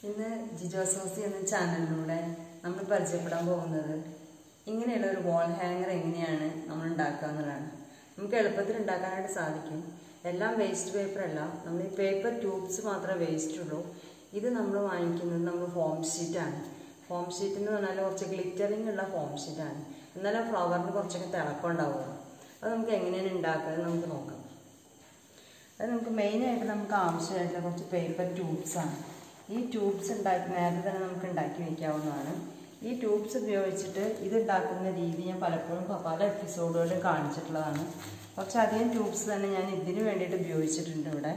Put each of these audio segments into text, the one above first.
ഇന്ന് ജിജോസോസി എന്ന ചാനലിലൂടെ നമ്മൾ പരിചയപ്പെടാൻ പോകുന്നത് ഇങ്ങനെയുള്ള ഒരു വാൾ ഹാങ്ങർ എങ്ങനെയാണ് നമ്മൾ ഉണ്ടാക്കുക എന്നുള്ളതാണ് നമുക്ക് എളുപ്പത്തിൽ ഉണ്ടാക്കാനായിട്ട് സാധിക്കും എല്ലാം വേസ്റ്റ് പേപ്പർ അല്ല നമ്മൾ ഈ പേപ്പർ ട്യൂബ്സ് മാത്രമേ വേസ്റ്റ് ഉള്ളൂ ഇത് നമ്മൾ വാങ്ങിക്കുന്നത് നമ്മൾ ഫോം ഷീറ്റാണ് ഫോം ഷീറ്റ് എന്ന് പറഞ്ഞാൽ കുറച്ച് ഗ്ലിറ്ററിങ് ഉള്ള ഫോം ഷീറ്റാണ് എന്നാലും ഫ്ലവറിന് കുറച്ചൊക്കെ തിളക്കം ഉണ്ടാവുക അത് നമുക്ക് എങ്ങനെയാണ് ഉണ്ടാക്കുന്നത് നമുക്ക് നോക്കാം അത് നമുക്ക് മെയിനായിട്ട് നമുക്ക് ആവശ്യമായിട്ടുള്ള കുറച്ച് പേപ്പർ ട്യൂബ്സാണ് ഈ ട്യൂബ്സ് ഉണ്ടാക്കി നേരത്തെ തന്നെ നമുക്ക് ഉണ്ടാക്കി വയ്ക്കാവുന്നതാണ് ഈ ട്യൂബ്സ് ഉപയോഗിച്ചിട്ട് ഇത് ഉണ്ടാക്കുന്ന രീതി ഞാൻ പലപ്പോഴും പ- പല എപ്പിസോഡുകളിലും കാണിച്ചിട്ടുള്ളതാണ് കുറച്ച് അധികം ട്യൂബ്സ് തന്നെ ഞാൻ ഇതിന് വേണ്ടിയിട്ട് ഉപയോഗിച്ചിട്ടുണ്ട് ഇവിടെ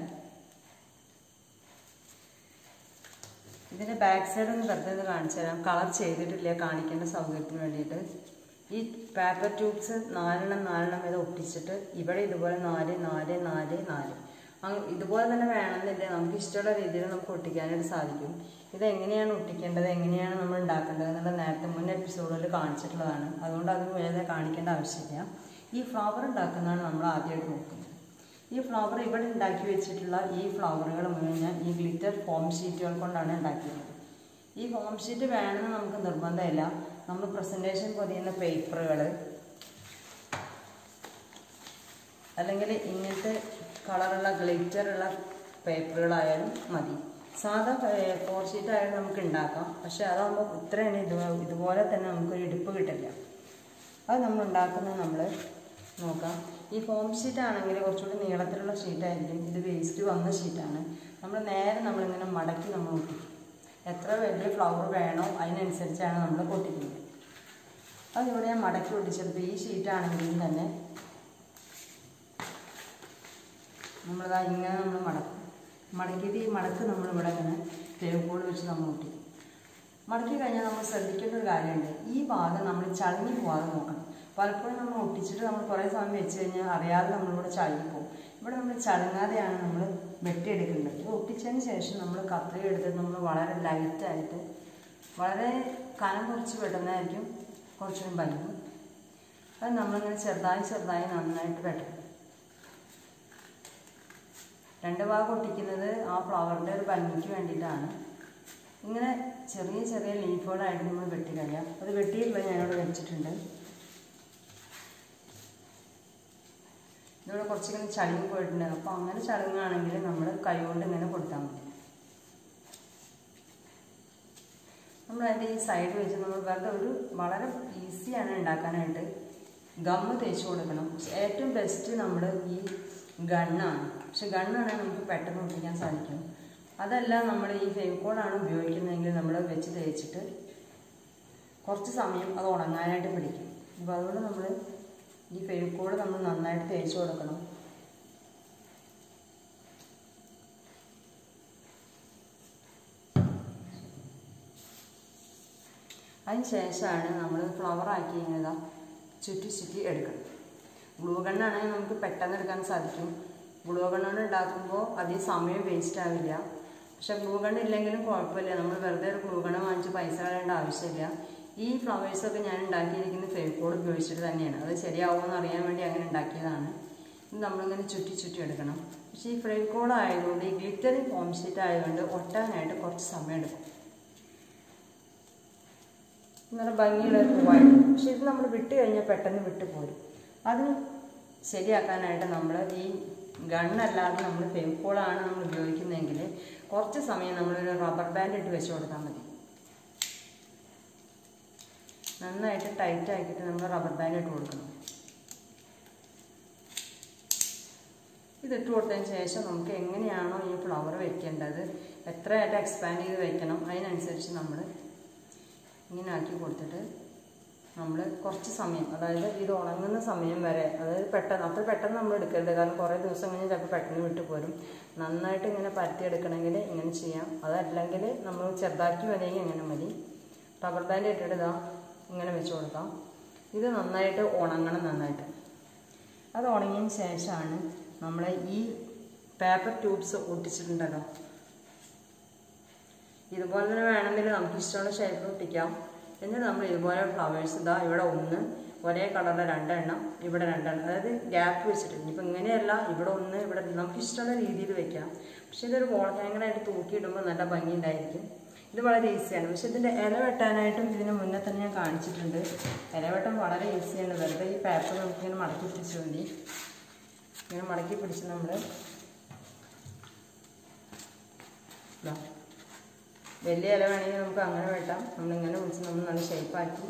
ഇതിൻ്റെ ബാക്ക് സൈഡ് ഒന്ന് വെറുതെ ഒന്ന് കാണിച്ചു തരാം കളർ ചെയ്തിട്ടില്ല കാണിക്കേണ്ട സൗകര്യത്തിന് വേണ്ടിയിട്ട് ഈ പേപ്പർ ട്യൂബ്സ് നാലെണ്ണം നാലെണ്ണം വീതം ഒട്ടിച്ചിട്ട് ഇവിടെ ഇതുപോലെ നാല് നാല് നാല് നാല് അങ്ങ് ഇതുപോലെ തന്നെ വേണമെന്നില്ല നമുക്ക് ഇഷ്ടമുള്ള രീതിയിൽ നമുക്ക് ഒട്ടിക്കാനായിട്ട് സാധിക്കും ഇത് എങ്ങനെയാണ് ഒട്ടിക്കേണ്ടത് എങ്ങനെയാണ് നമ്മൾ ഉണ്ടാക്കേണ്ടത് എന്നുള്ള നേരത്തെ മുൻ എപ്പിസോഡിൽ കാണിച്ചിട്ടുള്ളതാണ് അതുകൊണ്ട് അത് വേറെ കാണിക്കേണ്ട ആവശ്യമില്ല ഈ ഫ്ലവർ ഉണ്ടാക്കുന്നതാണ് നമ്മൾ ആദ്യമായിട്ട് നോക്കുന്നത് ഈ ഫ്ലവർ ഇവിടെ ഉണ്ടാക്കി വെച്ചിട്ടുള്ള ഈ ഫ്ലവറുകൾ മുഴുവൻ ഞാൻ ഈ ഗ്ലിറ്റർ ഫോം ഷീറ്റുകൾ കൊണ്ടാണ് ഉണ്ടാക്കിയത് ഈ ഫോം ഷീറ്റ് വേണമെന്ന് നമുക്ക് നിർബന്ധമില്ല നമ്മൾ പ്രസൻറ്റേഷൻ പൊതിയുന്ന പേപ്പറുകൾ അല്ലെങ്കിൽ ഇങ്ങനത്തെ കളറുള്ള ഗ്ലിറ്ററുള്ള പേപ്പറുകളായാലും മതി സാധാ ഫോർ ഷീറ്റ് ആയാലും നമുക്ക് ഉണ്ടാക്കാം പക്ഷെ അതാകുമ്പോൾ ഇത്രയാണ് ഇത് ഇതുപോലെ തന്നെ നമുക്കൊരു ഇടുപ്പ് കിട്ടില്ല അത് നമ്മൾ ഉണ്ടാക്കുന്നത് നമ്മൾ നോക്കാം ഈ ഫോം ഷീറ്റ് ആണെങ്കിൽ കുറച്ചുകൂടി നീളത്തിലുള്ള ഷീറ്റായിരിക്കും ഇത് വേസ്റ്റ് വന്ന ഷീറ്റാണ് നമ്മൾ നേരെ നമ്മളിങ്ങനെ മടക്കി നമ്മൾ ഒട്ടിക്കും എത്ര വലിയ ഫ്ലവർ വേണോ അതിനനുസരിച്ചാണ് നമ്മൾ ഒട്ടിക്കുന്നത് അതിവിടെ ഞാൻ മടക്കി ഒട്ടിച്ചെടുത്ത് ഈ ഷീറ്റാണെങ്കിലും തന്നെ നമ്മളിതാ ഇങ്ങനെ നമ്മൾ മടക്കും മടക്കിയിട്ട് ഈ മടക്ക് നമ്മളിവിടെ ഇങ്ങനെ ഫേവക്കോൾ വെച്ച് നമ്മൾ ഒട്ടിക്കും മടക്കി കഴിഞ്ഞാൽ നമ്മൾ ശ്രദ്ധിക്കേണ്ട ഒരു കാര്യമുണ്ട് ഈ ഭാഗം നമ്മൾ ചളങ്ങി പോകാതെ നോക്കണം പലപ്പോഴും നമ്മൾ ഒട്ടിച്ചിട്ട് നമ്മൾ കുറേ സമയം വെച്ച് കഴിഞ്ഞാൽ അറിയാതെ നമ്മളിവിടെ ചളങ്ങി പോകും ഇവിടെ നമ്മൾ ചളങ്ങാതെയാണ് നമ്മൾ വെട്ടിയെടുക്കേണ്ടത് ഇത് ഒട്ടിച്ചതിന് ശേഷം നമ്മൾ കത്രിക എടുത്തിട്ട് നമ്മൾ വളരെ ലൈറ്റായിട്ട് വളരെ കനം കുറച്ച് വെട്ടുന്നതായിരിക്കും കുറച്ചുകൂടി ഭംഗി അത് നമ്മളിങ്ങനെ ചെറുതായി ചെറുതായി നന്നായിട്ട് വെട്ടണം രണ്ട് ഭാഗം ഒട്ടിക്കുന്നത് ആ ഫ്ലവറിൻ്റെ ഒരു ഭംഗിക്ക് വേണ്ടിയിട്ടാണ് ഇങ്ങനെ ചെറിയ ചെറിയ ലീഫുകളായിട്ട് നമ്മൾ വെട്ടി കഴിയാം അത് വെട്ടിയിട്ടുള്ള ഞാനിവിടെ വെച്ചിട്ടുണ്ട് ഇതിവിടെ കുറച്ചിങ്ങനെ ചളിങ്ങി പോയിട്ടുണ്ട് അപ്പോൾ അങ്ങനെ ചളുങ്ങാണെങ്കിൽ നമ്മൾ കൈകൊണ്ട് ഇങ്ങനെ കൊടുത്താൽ മതി നമ്മൾ അതിൻ്റെ ഈ സൈഡ് വെച്ച് നമ്മൾ വെറുതെ ഒരു വളരെ ഈസിയാണ് ഉണ്ടാക്കാനായിട്ട് ഗമ്മ് തേച്ച് കൊടുക്കണം പക്ഷെ ഏറ്റവും ബെസ്റ്റ് നമ്മൾ ഈ ഗണ്ണാണ് പക്ഷെ ഗണ്ണാണെങ്കിൽ നമുക്ക് പെട്ടെന്ന് ഒട്ടിക്കാൻ സാധിക്കും അതല്ല നമ്മൾ ഈ ഫെവിക്കോളാണ് ഉപയോഗിക്കുന്നതെങ്കിൽ നമ്മൾ വെച്ച് തേച്ചിട്ട് കുറച്ച് സമയം അത് ഉണങ്ങാനായിട്ട് പിടിക്കും അപ്പോൾ അതുകൊണ്ട് നമ്മൾ ഈ ഫെവിക്കോൾ നമ്മൾ നന്നായിട്ട് തേച്ച് കൊടുക്കണം അതിന് ശേഷമാണ് നമ്മൾ ഫ്ലവർ ആക്കി ഇങ്ങനെ ചുറ്റി ചുറ്റി എടുക്കണം ഗ്ലൂ ഗണ്ണാണെങ്കിൽ നമുക്ക് പെട്ടെന്ന് എടുക്കാൻ സാധിക്കും ഗ്ലൂ ഗണ്ണോട് ഉണ്ടാക്കുമ്പോൾ അധികം സമയം വേസ്റ്റ് ആവില്ല പക്ഷെ ഗ്ലൂ ഗണ്ണ് ഇല്ലെങ്കിലും കുഴപ്പമില്ല നമ്മൾ വെറുതെ ഒരു ഗ്ലൂ ഗണ്ണ് വാങ്ങിച്ച് പൈസ കളയേണ്ട ആവശ്യമില്ല ഈ ഫ്ലവേഴ്സൊക്കെ ഞാൻ ഉണ്ടാക്കിയിരിക്കുന്ന ഫെവിക്കോൾ ഉപയോഗിച്ചിട്ട് തന്നെയാണ് അത് ശരിയാവുമെന്ന് അറിയാൻ വേണ്ടി അങ്ങനെ ഉണ്ടാക്കിയതാണ് ഇത് നമ്മളിങ്ങനെ ചുറ്റി ചുറ്റി എടുക്കണം പക്ഷേ ഈ ഫെവിക്കോൾ ആയതുകൊണ്ട് ഈ ഗ്ലിറ്ററിങ് ഫോം ഷീറ്റ് ആയതുകൊണ്ട് ഒട്ടാനായിട്ട് കുറച്ച് സമയം എടുക്കും നല്ല ഭംഗിയുള്ള ഒരു പൂവായിട്ട് പക്ഷെ ഇത് നമ്മൾ വിട്ട് കഴിഞ്ഞാൽ പെട്ടെന്ന് വിട്ട് പോരും അത് ശരിയാക്കാനായിട്ട് നമ്മൾ ഈ ഗണ്ണല്ലാതെ നമ്മൾ ഫെവിക്കോളാണ് നമ്മൾ ഉപയോഗിക്കുന്നതെങ്കിൽ കുറച്ച് സമയം നമ്മളൊരു റബ്ബർ ബാൻഡ് ഇട്ട് വെച്ച് കൊടുത്താൽ മതി നന്നായിട്ട് ടൈറ്റ് ആക്കിയിട്ട് നമ്മൾ റബ്ബർ ബാൻഡ് ഇട്ട് കൊടുക്കണം ഇതിട്ട് കൊടുത്തതിന് ശേഷം നമുക്ക് എങ്ങനെയാണോ ഈ ഫ്ലവർ വെക്കേണ്ടത് എത്രയായിട്ട് എക്സ്പാൻഡ് ചെയ്ത് വെക്കണം അതിനനുസരിച്ച് നമ്മൾ ഇങ്ങനെ ആക്കി കൊടുത്തിട്ട് നമ്മൾ കുറച്ച് സമയം അതായത് ഇത് ഉണങ്ങുന്ന സമയം വരെ അതായത് പെട്ടെന്ന് അത്ര പെട്ടെന്ന് നമ്മൾ എടുക്കരുത് കാരണം കുറേ ദിവസം കഴിഞ്ഞ് ചിലപ്പോൾ പെട്ടെന്ന് വിട്ടു പോരും നന്നായിട്ട് ഇങ്ങനെ പരത്തിയെടുക്കണമെങ്കിൽ ഇങ്ങനെ ചെയ്യാം അതല്ലെങ്കിൽ നമ്മൾ ചെറുതാക്കി മതിയെങ്കിൽ ഇങ്ങനെ മതി റബ്ബർ ബാൻഡ് ഇട്ടിട്ട് ഇതാ ഇങ്ങനെ വെച്ച് കൊടുക്കാം ഇത് നന്നായിട്ട് ഉണങ്ങണം നന്നായിട്ട് അത് ഉണങ്ങിയതിന് ശേഷമാണ് നമ്മൾ ഈ പേപ്പർ ട്യൂബ്സ് ഒട്ടിച്ചിട്ടുണ്ടല്ലോ ഇതുപോലെ തന്നെ വേണമെങ്കിൽ നമുക്ക് ഇഷ്ടമുള്ള ഷേപ്പിൽ ഒട്ടിക്കാം എന്നിട്ട് നമ്മൾ ഇതുപോലെ ഫ്ലവേഴ്സ് ഇതാ ഇവിടെ ഒന്ന് ഒരേ കളറിലെ രണ്ടെണ്ണം ഇവിടെ രണ്ടെണ്ണം അതായത് ഗ്യാപ്പ് വെച്ചിട്ട് ഇനിയിപ്പോൾ ഇങ്ങനെയല്ല ഇവിടെ ഒന്ന് ഇവിടെ നമുക്ക് ഇഷ്ടമുള്ള രീതിയിൽ വെക്കാം പക്ഷെ ഇതൊരു വോൾ ഹാങ്ങറായിട്ട് തൂക്കിയിടുമ്പോൾ നല്ല ഭംഗി ഉണ്ടായിരിക്കും ഇത് വളരെ ഈസിയാണ് പക്ഷെ ഇതിൻ്റെ ഇല വെട്ടാനായിട്ടും ഇതിന് മുന്നേ തന്നെ ഞാൻ കാണിച്ചിട്ടുണ്ട് ഇല വെട്ടാൻ വളരെ ഈസിയാണ് വെറുതെ ഈ പേപ്പർ നമുക്കിങ്ങനെ മടക്കി പിടിച്ചാൽ മതി ഇങ്ങനെ മടക്കി പിടിച്ച് നമ്മൾ ഇതാ. വലിയ ഇല വേണമെങ്കിൽ നമുക്ക് അങ്ങനെ വെട്ടാം നമ്മളിങ്ങനെ പിടിച്ച് നമ്മൾ നല്ല ഷേപ്പാക്കി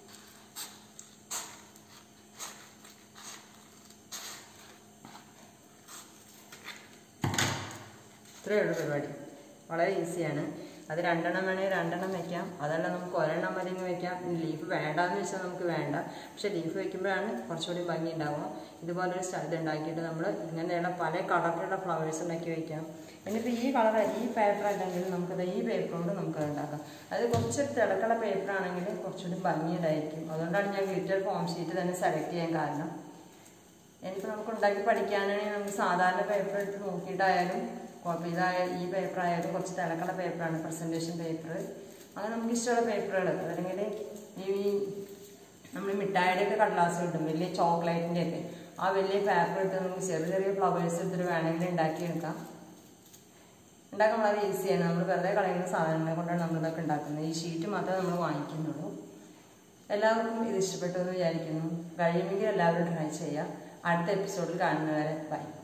ഇത്രയേ ഉള്ളൂ പരിപാടി വളരെ ഈസിയാണ് അത് രണ്ടെണ്ണം വേണമെങ്കിൽ രണ്ടെണ്ണം വെക്കാം അതല്ല നമുക്ക് ഒരെണ്ണം മതിയെങ്കിൽ വെക്കാം ലീഫ് വേണ്ടാന്ന് വെച്ചാൽ നമുക്ക് വേണ്ട പക്ഷെ ലീഫ് വെക്കുമ്പോഴാണ് കുറച്ചുകൂടി ഭംഗി ഉണ്ടാവുക ഇതുപോലൊരു സ്ഥലത്ത് ഉണ്ടാക്കിയിട്ട് നമ്മൾ ഇങ്ങനെയുള്ള പല കളറിലുള്ള ഫ്ലവേഴ്സ് ഉണ്ടാക്കി വെക്കാം ഇനിയിപ്പോൾ ഈ കളർ ഈ പേപ്പർ അല്ലെങ്കിൽ നമുക്കത് ഈ പേപ്പർ കൊണ്ട് നമുക്ക് ഉണ്ടാക്കാം അത് കുറച്ച് തിളക്കുള്ള പേപ്പർ ആണെങ്കിൽ കുറച്ചുകൂടി ഭംഗിയുണ്ടായിരിക്കും അതുകൊണ്ടാണ് ഞാൻ ഗ്ലിറ്റർ ഫോം ഷീറ്റ് തന്നെ സെലക്ട് ചെയ്യാൻ കാരണം ഇനിയിപ്പോൾ നമുക്ക് ഉണ്ടാക്കി പഠിക്കാനാണെങ്കിൽ നമുക്ക് സാധാരണ പേപ്പർ എടുത്ത് നോക്കിയിട്ടായാലും കുഴപ്പം ഇതായ ഈ പേപ്പർ ആയാലും കുറച്ച് തിളക്കുള്ള പേപ്പറാണ് പ്രസൻറ്റേഷൻ പേപ്പർ അങ്ങനെ നമുക്ക് ഇഷ്ടമുള്ള പേപ്പറുകൾ അല്ലെങ്കിൽ ഈ നമ്മൾ മിഠായിയുടെ ഒക്കെ കടലാസ് കിട്ടും വലിയ ചോക്ലേറ്റിൻ്റെ ഒക്കെ ആ വലിയ പേപ്പർ എടുത്ത് നമുക്ക് ചെറിയ ചെറിയ ഫ്ലവേഴ്സ് എടുത്തിട്ട് വേണമെങ്കിൽ ഉണ്ടാക്കിയെടുക്കാം ഉണ്ടാക്കാൻ വളരെ ഈസിയാണ് നമ്മൾ വെറുതെ കളയുന്ന സാധനങ്ങളെ കൊണ്ടാണ് നമ്മൾ ഇതൊക്കെ ഉണ്ടാക്കുന്നത് ഈ ഷീറ്റ് മാത്രമേ നമ്മൾ വാങ്ങിക്കുന്നുള്ളൂ എല്ലാവർക്കും ഇത് ഇഷ്ടപ്പെട്ടു എന്ന് വിചാരിക്കുന്നു കഴിയുമെങ്കിൽ എല്ലാവരും ട്രൈ ചെയ്യുക അടുത്ത എപ്പിസോഡിൽ കാണുന്നവരെ ബൈ